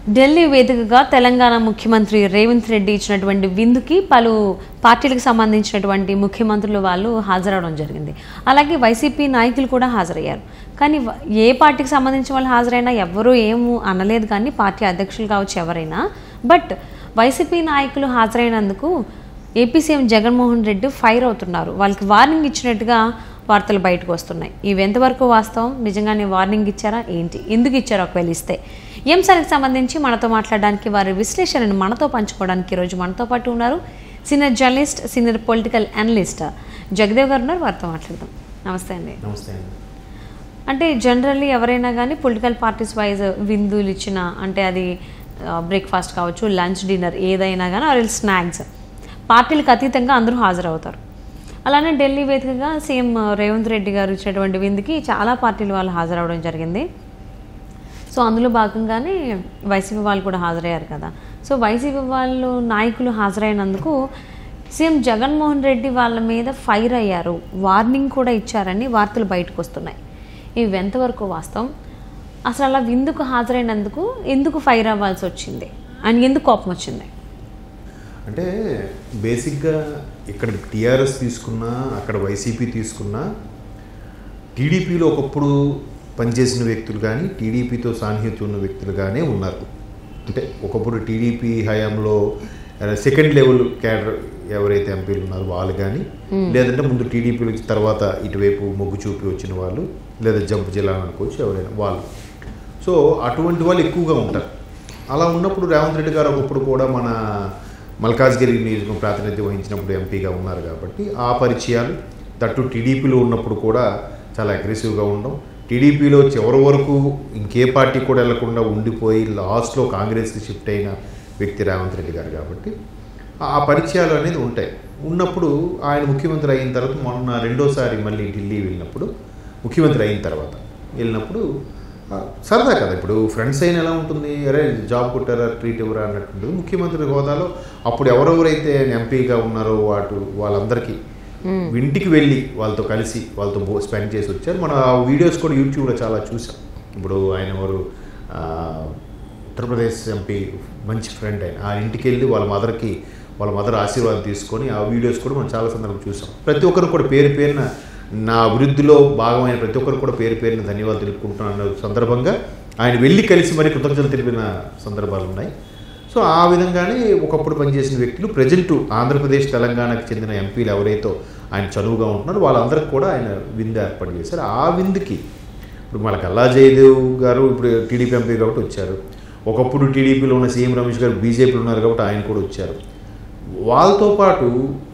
ఢిల్లీ వేదికగా తెలంగాణ ముఖ్యమంత్రి రేవంత్ రెడ్డి ఇచ్చినటువంటి విందుకి పలు పార్టీలకు సంబంధించినటువంటి ముఖ్యమంత్రులు వాళ్ళు హాజరవడం జరిగింది అలాగే వైసీపీ నాయకులు కూడా హాజరయ్యారు కానీ వ- ఏ పార్టీకి సంబంధించిన వాళ్ళు హాజరైనా ఎవరూ ఏమూ అనలేదు కానీ పార్టీ అధ్యక్షులు కావచ్చు ఎవరైనా బట్ వైసీపీ నాయకులు హాజరైనందుకు AP CM Jaganmohan Reddy fire అవుతున్నారు వాళ్ళకి వార్నింగ్ ఇచ్చినట్టుగా వార్తలు బయటకు వస్తున్నాయి ఇవి ఎంతవరకు వాస్తవం నిజంగానే వార్నింగ్ ఇచ్చారా ఏంటి ఎందుకు ఇచ్చారో ఒకవేళ ఇస్తే ఈ అంశానికి సంబంధించి మనతో మాట్లాడడానికి వారి విశ్లేషణను మనతో పంచుకోవడానికి ఈరోజు మనతో పాటు ఉన్నారు senior journalist senior political analyst Jagadev garu ఉన్నారు వారితో మాట్లాడదాం నమస్తే అండి నమస్తే అండి అంటే జనరల్లీ ఎవరైనా కానీ పొలిటికల్ పార్టీస్ వైజ్ విందులు ఇచ్చిన అంటే అది బ్రేక్ఫాస్ట్ కావచ్చు లంచ్ డిన్నర్ ఏదైనా కానీ ఆర్ స్నాక్స్ పార్టీలకు అతీతంగా అందరూ హాజరవుతారు అలానే ఢిల్లీ వేదికగా సీఎం రేవంత్ రెడ్డి గారు ఇచ్చినటువంటి విందుకి చాలా పార్టీల వాళ్ళు హాజరవడం జరిగింది సో అందులో భాగంగానే వైసీపీ వాళ్ళు కూడా హాజరయ్యారు కదా సో వైసీపీ వాళ్ళు నాయకులు హాజరైనందుకు సీఎం జగన్మోహన్ రెడ్డి వాళ్ళ మీద ఫైర్ అయ్యారు వార్నింగ్ కూడా ఇచ్చారని వార్తలు బయటకు వస్తున్నాయి ఇవి ఎంతవరకు వాస్తవం అసలు అలా విందుకు హాజరైనందుకు ఎందుకు ఫైర్ అవ్వాల్సి వచ్చింది అని ఎందుకు కోపం వచ్చింది అంటే బేసిక్గా ఇక్కడ టీఆర్ఎస్ తీసుకున్నా అక్కడ వైసీపీ తీసుకున్నా టీడీపీలో ఒకప్పుడు పనిచేసిన వ్యక్తులు కానీ టీడీపీతో సాన్నిహిత్యం ఉన్న వ్యక్తులుగానే ఉన్నారు అంటే ఒకప్పుడు టీడీపీ హయాంలో సెకండ్ లెవెల్ క్యాడర్ ఎవరైతే ఎంపీలు ఉన్నారో వాళ్ళు కానీ లేదంటే ముందు టీడీపీలో తర్వాత ఇటువైపు మొగ్గు చూపి వచ్చిన వాళ్ళు లేదా జంప్ జిల్లా అనుకోవచ్చు ఎవరైనా వాళ్ళు సో అటువంటి వాళ్ళు ఎక్కువగా ఉంటారు అలా ఉన్నప్పుడు రేవంత్ రెడ్డి గారు ఒకప్పుడు కూడా మన మల్కాజ్గిరి నియోజకవర్గం ప్రాతినిధ్యం వహించినప్పుడు ఎంపీగా ఉన్నారు కాబట్టి ఆ పరిచయాలు తట్టు టీడీపీలో ఉన్నప్పుడు కూడా చాలా అగ్రెసివ్గా ఉండడం టీడీపీలో చివరి వరకు ఇంకే పార్టీ కూడా వెళ్లకుండా ఉండిపోయి లాస్ట్లో కాంగ్రెస్కి షిఫ్ట్ అయిన వ్యక్తి రేవంత్ రెడ్డి గారు కాబట్టి ఆ పరిచయాలు అనేది ఉంటాయి ఉన్నప్పుడు ఆయన ముఖ్యమంత్రి అయిన తర్వాత మొన్న రెండోసారి మళ్ళీ ఢిల్లీ వెళ్ళినప్పుడు ముఖ్యమంత్రి అయిన తర్వాత వెళ్ళినప్పుడు ఆ, సరదా కదా ఇప్పుడు ఫ్రెండ్స్ అయిన ఎలా ఉంటుంది అరే జాబ్ కొట్టారా ట్రీట్ ఇవ్వరా అన్నట్టు ముఖ్యమంత్రి హోదాలో అప్పుడు ఎవరెవరైతే ఎంపీగా ఉన్నారో వాటు వాళ్ళందరికీ ఇంటికి వెళ్ళి వాళ్ళతో కలిసి వాళ్ళతో స్పెండ్ చేసి వచ్చారు మనం ఆ వీడియోస్ కూడా యూట్యూబ్లో చాలా చూసాం ఇప్పుడు ఆయన ఎవరు ఆ, ఉత్తరప్రదేశ్ ఎంపీ మంచి ఫ్రెండ్ ఆయన ఆ ఇంటికి వెళ్ళి వాళ్ళ మదర్కి వాళ్ళ మదర్ ఆశీర్వాదం తీసుకొని ఆ వీడియోస్ కూడా మనం చాలా సందర్భం చూసాం ప్రతి ఒక్కరు కూడా పేరు పేరున నా అభివృద్ధిలో భాగమైన ప్రతి ఒక్కరు కూడా పేరు పేరున ధన్యవాదాలు తెలుపుకుంటున్నాను అన్న సందర్భంగా ఆయన వెళ్ళి కలిసి మరి కృతజ్ఞతలు తెలిపిన సందర్భాలు ఉన్నాయి సో ఆ విధంగానే ఒకప్పుడు పనిచేసిన వ్యక్తులు ప్రజెంట్ ఆంధ్రప్రదేశ్ తెలంగాణకు చెందిన ఎంపీలు ఎవరైతే ఆయన చనువుగా ఉంటున్నారో వాళ్ళందరికీ కూడా ఆయన విందు ఏర్పాటు చేశారు ఆ విందుకి ఇప్పుడు మన కల్లా జయదేవ్ గారు ఇప్పుడు టీడీపీ ఎంపీ కాబట్టి వచ్చారు ఒకప్పుడు టీడీపీలో ఉన్న సీఎం రమేష్ గారు బీజేపీలో ఉన్నారు కాబట్టి ఆయన కూడా వచ్చారు వాళ్ళతో పాటు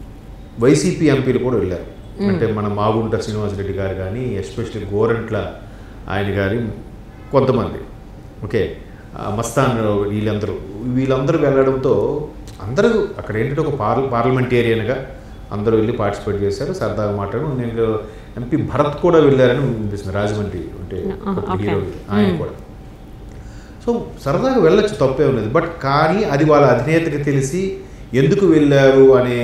వైసీపీ ఎంపీలు కూడా వెళ్ళారు అంటే మన మాగుంట శ్రీనివాసరెడ్డి గారు కానీ ఎస్పెషల్లీ గోరంట్ల ఆయన గారి కొంతమంది ఓకే ఆ మస్తాన్ వీళ్ళందరూ వీళ్ళందరూ వెళ్ళడంతో అందరూ అక్కడ ఏంటంటే ఒక పార్ల పార్లమెంటేరియన్గా అందరూ వెళ్ళి పార్టిసిపేట్ చేశారు సరదాగా మాట్లాడు నేను ఎంపీ భరత్ కూడా వెళ్ళారని వినిపిస్తుంది రాజమండ్రి అంటే ఆహా, ఒక ఓకే. హీరో ఆయన కూడా సో సరదాగా వెళ్ళొచ్చు తప్పే ఉన్నది బట్ కానీ అది వాళ్ళ అధినేతకి తెలిసి ఎందుకు వెళ్ళారు అనే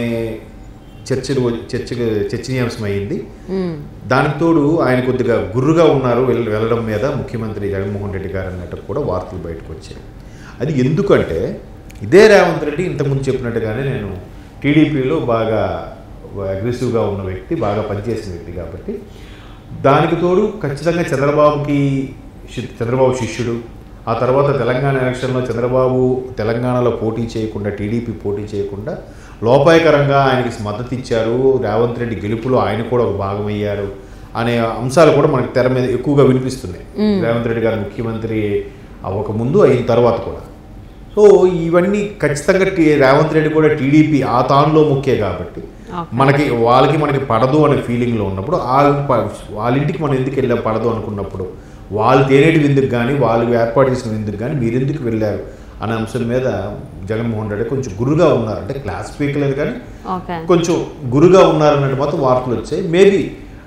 చర్చలు చర్చ చర్చనీయాంశం అయింది మ్మ్. దానికి తోడు ఆయన కొద్దిగా గుర్రుగా ఉన్నారు వెళ్ళ వెళ్ళడం మీద ముఖ్యమంత్రి జగన్మోహన్ రెడ్డి గారు అన్నట్టు కూడా వార్తలు బయటకు వచ్చాయి అది ఎందుకంటే ఇదే రేవంత్ రెడ్డి ఇంతకుముందు చెప్పినట్టుగానే నేను టీడీపీలో బాగా అగ్రెసివ్గా ఉన్న వ్యక్తి బాగా పనిచేసిన వ్యక్తి కాబట్టి దానికి తోడు ఖచ్చితంగా చంద్రబాబుకి శి- చంద్రబాబు శిష్యుడు ఆ తర్వాత తెలంగాణ ఎలక్షన్లో చంద్రబాబు తెలంగాణలో పోటీ చేయకుండా టీడీపీ పోటీ చేయకుండా లోపాయకరంగా ఆయనకి మద్దతు ఇచ్చారు రేవంత్ రెడ్డి గెలుపులో ఆయన కూడా ఒక భాగమయ్యారు అనే అంశాలు కూడా మనకి తెర మీద ఎక్కువగా వినిపిస్తున్నాయి రేవంత్ రెడ్డి గారు ముఖ్యమంత్రి అవ్వకముందు అయిన తర్వాత కూడా సో ఇవన్నీ ఖచ్చితంగా టీ- రేవంత్ రెడ్డి కూడా టీడీపీ ఆ తానులో ముఖ్యే కాబట్టి Okay. మనకి వాళ్ళకి మనకి పడదు అనే ఫీలింగ్లో ఉన్నప్పుడు వాళ్ళ వాళ్ళ ఇంటికి మనం ఎందుకు వెళ్ళాం పడదు అనుకున్నప్పుడు వాళ్ళు తేనేటి విందుకు కానీ వాళ్ళు ఏర్పాటు చేసిన విందుకు కానీ మీరు ఎందుకు వెళ్ళారు అనే అంశం మీద జగన్మోహన్ రెడ్డి కొంచెం గురుగా ఉన్నారు అంటే క్లాస్ స్పీకర్ కానీ ఓకే కొంచెం గురుగా ఉన్నారన్నట్టు మాత్రం వార్తలు వచ్చాయి మేబీ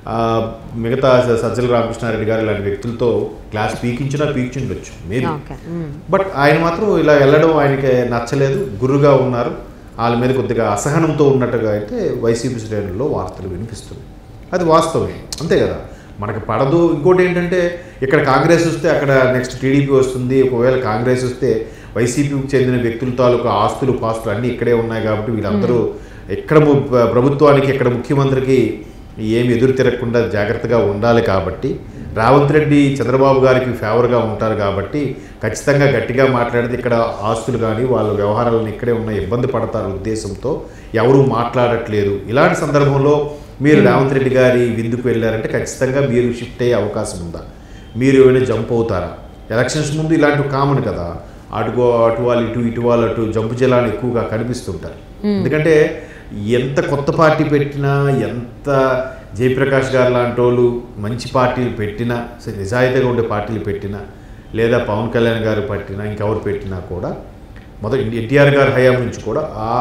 మిగతా స- సజ్జల రామకృష్ణారెడ్డి గారు ఇలాంటి వ్యక్తులతో క్లాస్ పీకించినా పీకించవచ్చు మేబీ ఓకే మ్మ్. బట్ ఆయన మాత్రం ఇలా వెళ్ళడం ఆయనకి నచ్చలేదు గురుగా ఉన్నారు వాళ్ళ మీద కొద్దిగా అసహనంతో ఉన్నట్టుగా అయితే వైసీపీ శ్రేణుల్లో వార్తలు వినిపిస్తుంది అది వాస్తవమే అంతే కదా మనకి పడదు ఇంకోటి ఏంటంటే ఇక్కడ కాంగ్రెస్ వస్తే అక్కడ నెక్స్ట్ టీడీపీ వస్తుంది ఒకవేళ కాంగ్రెస్ వస్తే వైసీపీకి చెందిన వ్యక్తుల తాలూకు ఆస్తులు పాస్తులు అన్నీ ఇక్కడే ఉన్నాయి కాబట్టి వీళ్ళందరూ ఎక్కడ ము- ప్రభుత్వానికి ఎక్కడ ముఖ్యమంత్రికి ఏమి ఎదురు తిరగకుండా జాగ్రత్తగా ఉండాలి కాబట్టి రేవంత్ రెడ్డి చంద్రబాబు గారికి ఫేవర్గా ఉంటారు కాబట్టి ఖచ్చితంగా గట్టిగా మాట్లాడితే ఇక్కడ ఆస్తులు కానీ వాళ్ళ వ్యవహారాలను ఇక్కడే ఉన్న ఇబ్బంది పడతారు ఉద్దేశంతో ఎవరూ మాట్లాడట్లేదు ఇలాంటి సందర్భంలో మీరు రేవంత్ రెడ్డి గారి విందుకు వెళ్ళారంటే ఖచ్చితంగా మీరు షిఫ్ట్ అయ్యే అవకాశం ఉందా మీరు ఏమైనా జంప్ అవుతారా ఎలక్షన్స్ ముందు ఇలాంటివి కామన్ కదా అటుగో అటు వాళ్ళు ఇటు ఇటు వాళ్ళు అటు జంపు జలాలు ఎక్కువగా కనిపిస్తుంటారు ఎందుకంటే ఎంత కొత్త పార్టీ పెట్టినా ఎంత జయప్రకాష్ గారు లాంటి వాళ్ళు మంచి పార్టీలు పెట్టినా సరే, నిజాయితీగా ఉండే పార్టీలు పెట్టినా లేదా పవన్ కళ్యాణ్ గారు పెట్టినా ఇంకెవరు పెట్టినా కూడా మొదటి ఎన్టీఆర్ గారి హయాం నుంచి కూడా ఆ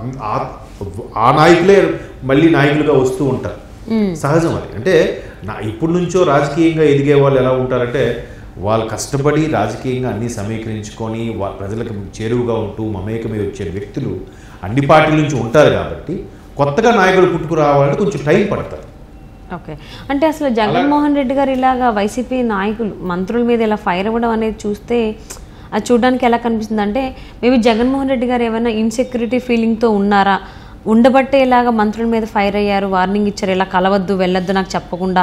ఆ- ఆ నాయకులే మళ్ళీ నాయకులుగా వస్తూ ఉంటారు సహజం అది అంటే నా ఇప్పటి నుంచో రాజకీయంగా ఎదిగే వాళ్ళు ఎలా ఉంటారంటే వాళ్ళు కష్టపడి రాజకీయంగా అన్నీ సమీకరించుకొని వా ప్రజలకు చేరువుగా ఉంటూ మమేకమై వచ్చే వ్యక్తులు అన్ని పార్టీల నుంచి ఉంటారు కాబట్టి కొత్తగా నాయకులు పుట్టుకు రావాలంటే కొంచెం టైం పడతారు ఓకే అంటే అసలు జగన్మోహన్ రెడ్డి గారు ఇలాగా వైసీపీ నాయకులు మంత్రుల మీద ఇలా ఫైర్ అవ్వడం అనేది చూస్తే అది చూడడానికి ఎలా కనిపిస్తుంది అంటే మేబీ జగన్మోహన్ రెడ్డి గారు ఏమైనా ఇన్సెక్యూరిటీ ఫీలింగ్తో ఉన్నారా ఉండబట్టే ఇలాగ మంత్రుల మీద ఫైర్ అయ్యారు వార్నింగ్ ఇచ్చారు ఇలా కలవద్దు వెళ్ళొద్దు నాకు చెప్పకుండా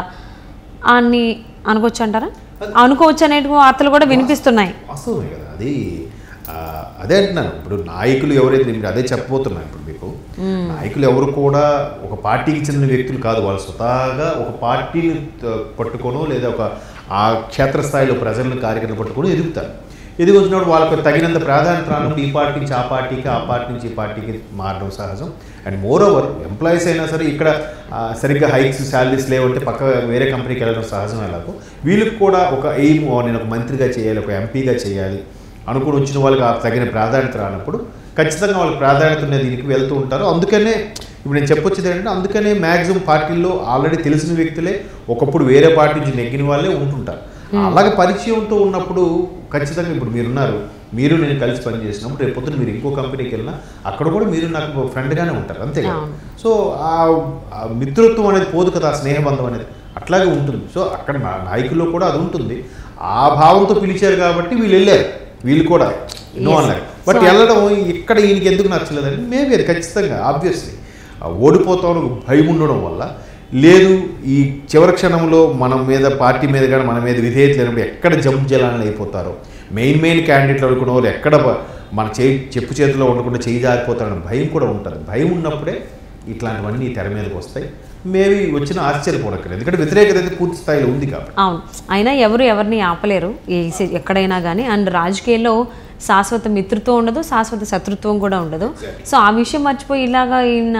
అని అనుకోవచ్చు అంటారా అనుకోవచ్చు అనేటి వార్తలు కూడా వినిపిస్తున్నాయి వాస్తవమే కదా అది ఆ, అదే అంటున్నాను ఇప్పుడు నాయకులు ఎవరైతే నేను అదే చెప్పబోతున్నాను ఇప్పుడు మీకు నాయకులు ఎవరు కూడా ఒక పార్టీకి చెందిన వ్యక్తులు కాదు వాళ్ళు స్వతహాగా ఒక పార్టీని త- పట్టుకోనో లేదా ఒక ఆ క్షేత్రస్థాయిలో ప్రజలను కార్యకర్తలు పట్టుకొని ఎదుగుతారు ఎదిగి వచ్చినప్పుడు వాళ్ళకి తగినంత ప్రాధాన్యత రానప్పుడు ఈ పార్టీ నుంచి ఆ పార్టీకి ఆ పార్టీ నుంచి ఈ పార్టీకి మారడం సహజం అండ్ మోర్ ఓవర్ ఎంప్లాయీస్ అయినా సరే ఇక్కడ ఆ, సరిగ్గా హైక్స్ శాలరీస్ లేవంటే పక్క వేరే కంపెనీకి వెళ్ళడం సహజం ఎలాగో వీళ్ళకి కూడా ఒక ఎయిమ్ నేను ఒక మంత్రిగా చేయాలి ఒక ఎంపీగా చేయాలి అనుకుని వచ్చిన వాళ్ళకి ఆ తగిన ప్రాధాన్యత రానప్పుడు ఖచ్చితంగా వాళ్ళకి ప్రాధాన్యత ఉన్న దీనికి వెళ్తూ ఉంటారు అందుకనే ఇప్పుడు నేను చెప్పొచ్చేది ఏంటంటే అందుకనే మ్యాక్సిమం పార్టీల్లో ఆల్రెడీ తెలిసిన వ్యక్తులే ఒకప్పుడు వేరే పార్టీ నుంచి నెగ్గిన వాళ్ళే ఉంటుంటారు అలాగే పరిచయంతో ఉన్నప్పుడు ఖచ్చితంగా ఇప్పుడు మీరున్నారు మీరు నేను కలిసి పనిచేసినప్పుడు రేపు పొద్దున మీరు ఇంకో కంపెనీకి వెళ్ళినా అక్కడ కూడా మీరు నాకు ఫ్రెండ్గానే ఉంటారు అంతే కదా అవును. సో ఆ ఆ మిత్రత్వం అనేది పోదు కదా ఆ స్నేహబంధం అనేది అట్లాగే ఉంటుంది సో అక్కడ నా నాయకుల్లో కూడా అది ఉంటుంది ఆ భావంతో పిలిచారు కాబట్టి వీళ్ళు వెళ్ళారు వీళ్ళు కూడా నో Yes. అన్నారు బట్ So, వెళ్ళడం ఇక్కడ ఈయనకి ఎందుకు నచ్చలేదండి మేబీ అది ఖచ్చితంగా ఆబ్వియస్లీ ఓడిపోతాం భయం ఉండడం వల్ల లేదు ఈ చివరి క్షణంలో మన మీద పార్టీ మీద కానీ మన మీద విధేయత లేనప్పుడు ఎక్కడ జంప్ జలాలను అయిపోతారో మెయిన్ మెయిన్ క్యాండిడేట్లు అనుకున్న వాళ్ళు ఎక్కడ బ- మన చేయి చెప్పు చేతిలో ఉండకుండా చేయి జారిపోతారని భయం కూడా ఉంటుంది భయం ఉన్నప్పుడే ఇట్లాంటివన్నీ తెర మీదకి వస్తాయి మేబీ వచ్చిన ఆశ్చర్యపోనక్కర్లేదు ఎందుకంటే వ్యతిరేకత అయితే పూర్తి స్థాయిలో ఉంది కాబట్టి అవును అయినా ఎవరు ఎవరిని ఆపలేరు ఈ సి- ఎక్కడైనా కానీ అండ్ రాజకీయాల్లో శాశ్వత మిత్రత్వం ఉండదు శాశ్వత శత్రుత్వం కూడా ఉండదు సో ఆ విషయం మర్చిపోయి ఇలాగా ఈయన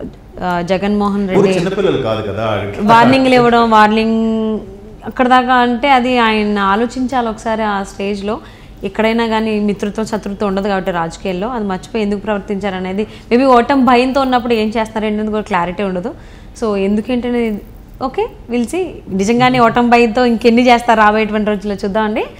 ఆ, జగన్మోహన్ ఊరు రెడ్డి చిన్నపిల్లలు కాదు కదా వార్నింగ్లు ఇవ్వడం వార్నింగ్ అక్కడ దాకా అంటే అది ఆయన ఆలోచించాలి ఒకసారి ఆ స్టేజ్లో ఎక్కడైనా కానీ మిత్రత్వం శత్రుత్వం ఉండదు కాబట్టి రాజకీయాల్లో అది మర్చిపోయి ఎందుకు ప్రవర్తించారు అనేది మేబీ ఓటమి భయంతో ఉన్నప్పుడు ఏం చేస్తారు ఏంటనేది కూడా క్లారిటీ ఉండదు సో ఎందుకేంటనేది ఓకే పిలిచి నిజంగానే ఓటమి భయంతో ఇంకెన్ని చేస్తారు రాబోయేటువంటి రోజుల్లో చూద్దామండి